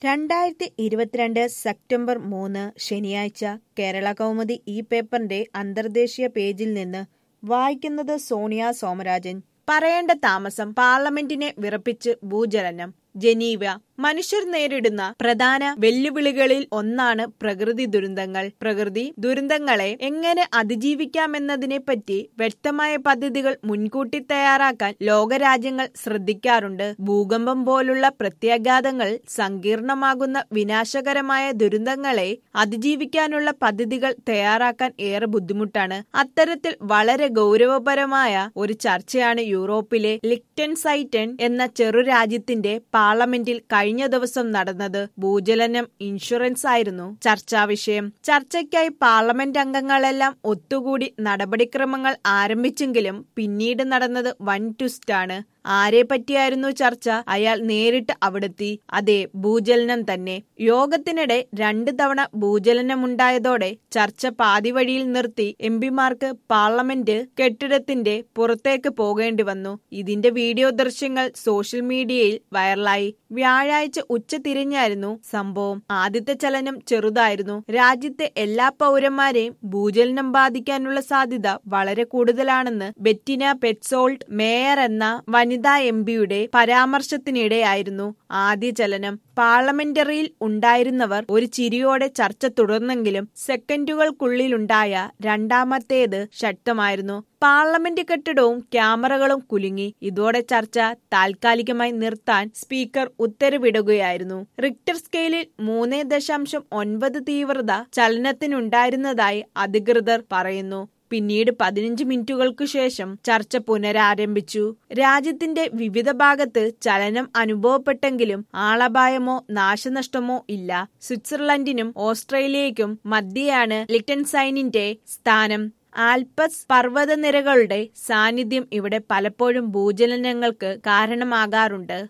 രണ്ടായിരത്തി ഇരുപത്തിരണ്ട് സെപ്റ്റംബർ മൂന്ന് ശനിയാഴ്ച കേരള കൗമുദി ഈ പേപ്പറിന്റെ അന്തർദേശീയ പേജിൽ നിന്ന് വായിക്കുന്നത് സോണിയ സോമരാജൻ പറയേണ്ട താമസം പാർലമെന്റിനെ വിറപ്പിച്ച് ഭൂചലനം ജനീവ മനുഷ്യർ നേരിടുന്ന പ്രധാന വെല്ലുവിളികളിൽ ഒന്നാണ് പ്രകൃതി ദുരന്തങ്ങൾ പ്രകൃതി ദുരന്തങ്ങളെ എങ്ങനെ അതിജീവിക്കാമെന്നതിനെപ്പറ്റി വ്യക്തമായ പദ്ധതികൾ മുൻകൂട്ടി തയ്യാറാക്കാൻ ലോകരാജ്യങ്ങൾ ശ്രദ്ധിക്കാറുണ്ട് ഭൂകമ്പം പോലുള്ള പ്രത്യാഘാതങ്ങൾ സങ്കീർണമാകുന്ന വിനാശകരമായ ദുരന്തങ്ങളെ അതിജീവിക്കാനുള്ള പദ്ധതികൾ തയ്യാറാക്കാൻ ഏറെ ബുദ്ധിമുട്ടാണ് അത്തരത്തിൽ വളരെ ഗൗരവപരമായ ഒരു ചർച്ചയാണ് യൂറോപ്പിലെ ലിക്റ്റൻസൈറ്റൻ എന്ന ചെറു രാജ്യത്തിന്റെ പാർലമെന്റിൽ കഴിഞ്ഞ ദിവസം നടന്നത് ഭൂചലനം ഇൻഷുറൻസ് ആയിരുന്നു ചർച്ചാ വിഷയം ചർച്ചയ്ക്കായി പാർലമെന്റ് അംഗങ്ങളെല്ലാം ഒത്തുകൂടി നടപടിക്രമങ്ങൾ ആരംഭിച്ചെങ്കിലും പിന്നീട് നടന്നത് വൻ ട്വിസ്റ്റാണ് ആരെ പറ്റിയായിരുന്നു ചർച്ച അയാൾ നേരിട്ട് അവിടെത്തി അതെ ഭൂചലനം തന്നെ യോഗത്തിനിടെ രണ്ട് തവണ ഭൂചലനമുണ്ടായതോടെ ചർച്ച പാതിവഴിയിൽ നിർത്തി എം പിമാർക്ക് പാർലമെന്റ് കെട്ടിടത്തിന്റെ പുറത്തേക്ക് പോകേണ്ടി വന്നു ഇതിന്റെ വീഡിയോ ദൃശ്യങ്ങൾ സോഷ്യൽ മീഡിയയിൽ വൈറലായി വ്യാഴാഴ്ച ഉച്ച തിരിഞ്ഞായിരുന്നു സംഭവം ആദ്യത്തെ ചലനം ചെറുതായിരുന്നു രാജ്യത്തെ എല്ലാ പൗരന്മാരെയും ഭൂചലനം ബാധിക്കാനുള്ള സാധ്യത വളരെ കൂടുതലാണെന്ന് ബെറ്റിന പെറ്റ്സോൾട്ട് മേയർ എന്ന വനിതാ എം പിയുടെ പരാമർശത്തിനിടെയായിരുന്നു ആദ്യ ചലനം പാർലമെന്ററിയിൽ ഉണ്ടായിരുന്നവർ ഒരു ചിരിയോടെ ചർച്ച തുടർന്നെങ്കിലും സെക്കൻഡുകൾക്കുള്ളിലുണ്ടായ രണ്ടാമത്തേത് ശക്തമായിരുന്നു പാർലമെന്റ് കെട്ടിടവും ക്യാമറകളും കുലുങ്ങി ഇതോടെ ചർച്ച താൽക്കാലികമായി നിർത്താൻ സ്പീക്കർ ഉത്തരവിടുകയായിരുന്നു റിക്ടർ സ്കെയിലിൽ മൂന്ന് ദശാംശം ഒൻപത് തീവ്രത ചലനത്തിനുണ്ടായിരുന്നതായി അധികൃതർ പറയുന്നു പിന്നീട് പതിനഞ്ച് മിനിറ്റുകൾക്കു ശേഷം ചർച്ച പുനരാരംഭിച്ചു രാജ്യത്തിന്റെ വിവിധ ഭാഗത്ത് ചലനം അനുഭവപ്പെട്ടെങ്കിലും ആളപായമോ നാശനഷ്ടമോ ഇല്ല സ്വിറ്റ്സർലൻഡിനും ഓസ്ട്രേലിയയ്ക്കും മധ്യയാണ് ലിറ്റൻസൈനിന്റെ സ്ഥാനം ആൽപ്പസ് പർവ്വതനിരകളുടെ സാന്നിധ്യം ഇവിടെ പലപ്പോഴും ഭൂചലനങ്ങൾക്ക് കാരണമാകാറുണ്ട്